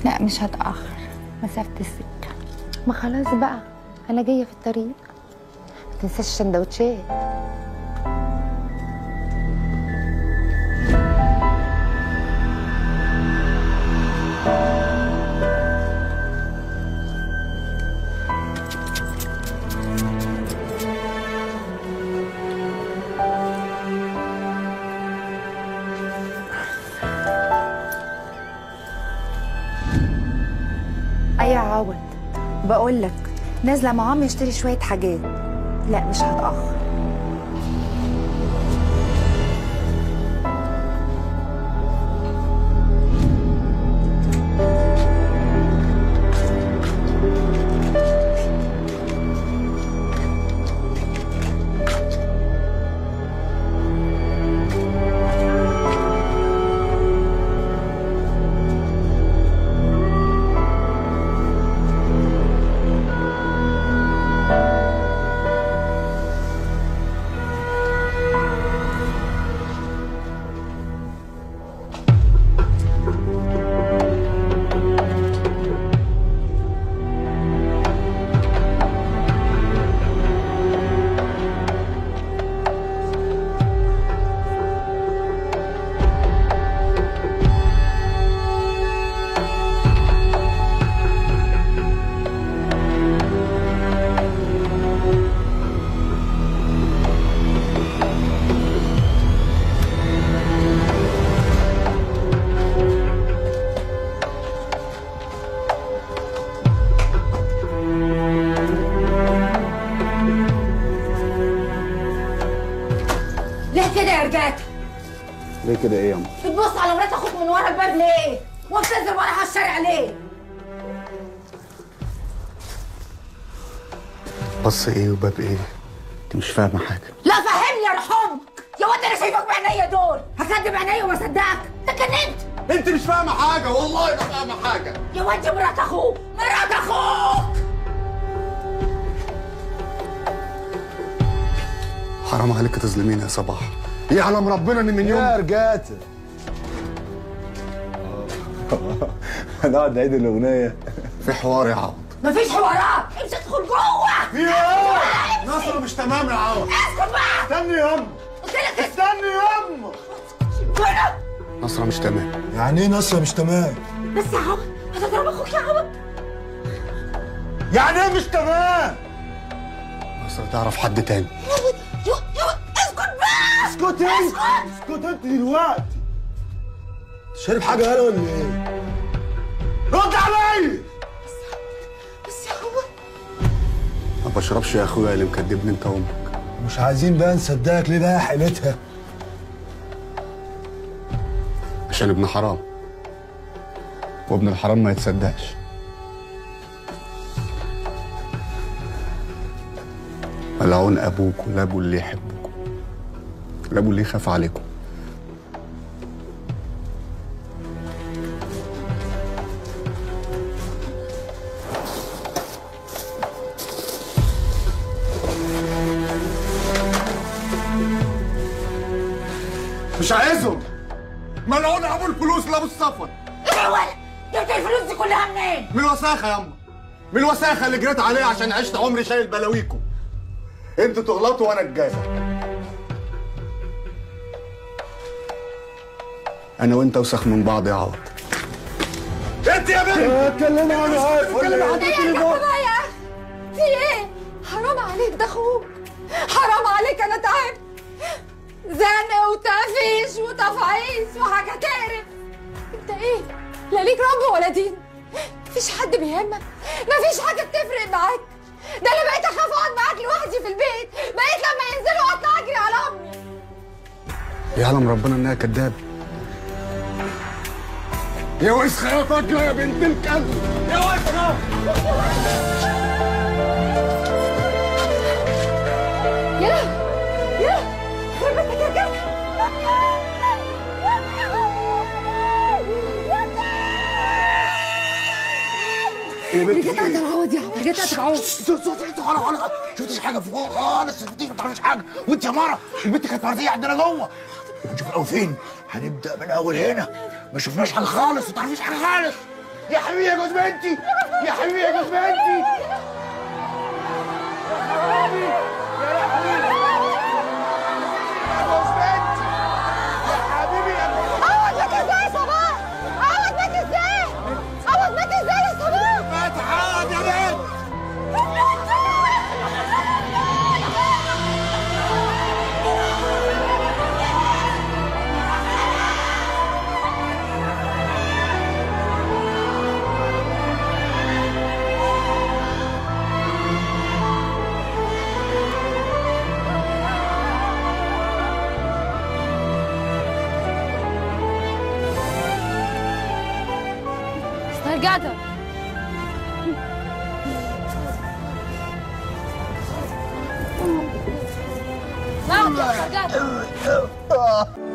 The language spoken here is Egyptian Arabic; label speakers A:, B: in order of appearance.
A: لا مش هتأخر مسافة السكة ما خلاص بقى أنا جاية في الطريق ما تنساش السندوتشات
B: أي عوض بقول لك نازلة مع عمي اشتري شوية حاجات لا مش هتأخر
C: ليه كده يا رجاله
D: ليه كده ايه يا أم؟
C: بتبص على مرات اخوك من ورا الباب ليه وبتنزل ورا على الشارع ليه
D: بص ايه وباب ايه انت مش فاهمه حاجه
C: لا فهمني يا رحمك يا واد انا شايفك بعينيا دول هكدب عينيا وما صدقك انت كننت
D: انت مش فاهمه حاجه والله ما فاهمه حاجه
C: يا واد دي مرات اخوك مرات اخوك
D: حرام عليك تظلميني يا صباح يعلم ربنا ان من يوم
E: يا رجاته هنقعد نعيد الاغنيه
D: في حوار يا عوض
C: مفيش حوارات امشي ادخل جوه
E: في ايه؟ نصر مش تمام يا عوض
C: اسكت بقى
E: استني ياما
C: قلت لك اسكت
E: استني ياما
C: فين
D: نصرة مش تمام
E: يعني ايه نصر مش تمام؟
C: بس يا عوض هتضرب اخوك يا عوض
E: يعني ايه مش تمام؟
D: نصرة تعرف حد تاني
C: يا واد يا يا واد اسكت بقى
E: اسكت انت اسكت انت دلوقتي شارب حاجه غاليه ولا ايه؟ رد عليا
C: بس يا عوض
D: ما بشربش يا اخويا اللي مكدبني انت وامك
E: مش عايزين بقى نصدقك ليه بقى حيلتها؟
D: عشان ابن حرام وابن الحرام ما يتصدقش ملعون ابوك ولا ابو اللي يحبكم لا ابو اللي يخاف عليكم مش عايزهم ملعون ابو الفلوس ولا ابو السفر
C: ايه يا ولد جبت الفلوس دي كلها منين
D: من الوساخه ياما من الوساخه اللي جريت عليها عشان عشت عمري شايل بلاويكم انتوا تغلطوا وانا الجازة انا وانت وسخ من بعض يا عوض انت يا بنت
E: اتكلم انا عارف ولا ايه؟
C: بقى يا اخي في ايه حرام عليك ده اخوك حرام عليك انا تعبت زن وتفيش وتفعيص وحاجه تقرف انت ايه لا ليك رب ولا دين مفيش حد بيهمك مفيش حاجه بتفرق معاك ده انا بقيت اخاف اقعد معاك لوحدي في البيت بقيت لما ينزلوا اطلع اجري على امي
D: يعلم ربنا انها كدابه يا وسخه يا فجره يا بنت الكلب يا وسخه
C: يلا يلا خربتك يا جدع رجعت على العوض يا عم رجعت على العوض
F: شفتش حاجه فوق خالص شفتيش ما تعرفيش حاجه وانت يا مره البنت كانت مرضيه عندنا جوه نشوف الاول فين هنبدا من اول هنا ما شفناش حاجه خالص ما تعرفيش حاجه خالص يا حبيبي يا جوز بنتي يا حبيبي يا جوز بنتي يا حبيبي يا لهوي يا جوز بنتي يا حبيبي يا جوز
C: عوض مات ازاي يا صباح عوض مات ازاي عوض مات ازاي يا صباح
F: ما تعاد يا بنت
C: استرجعت لا استرجعت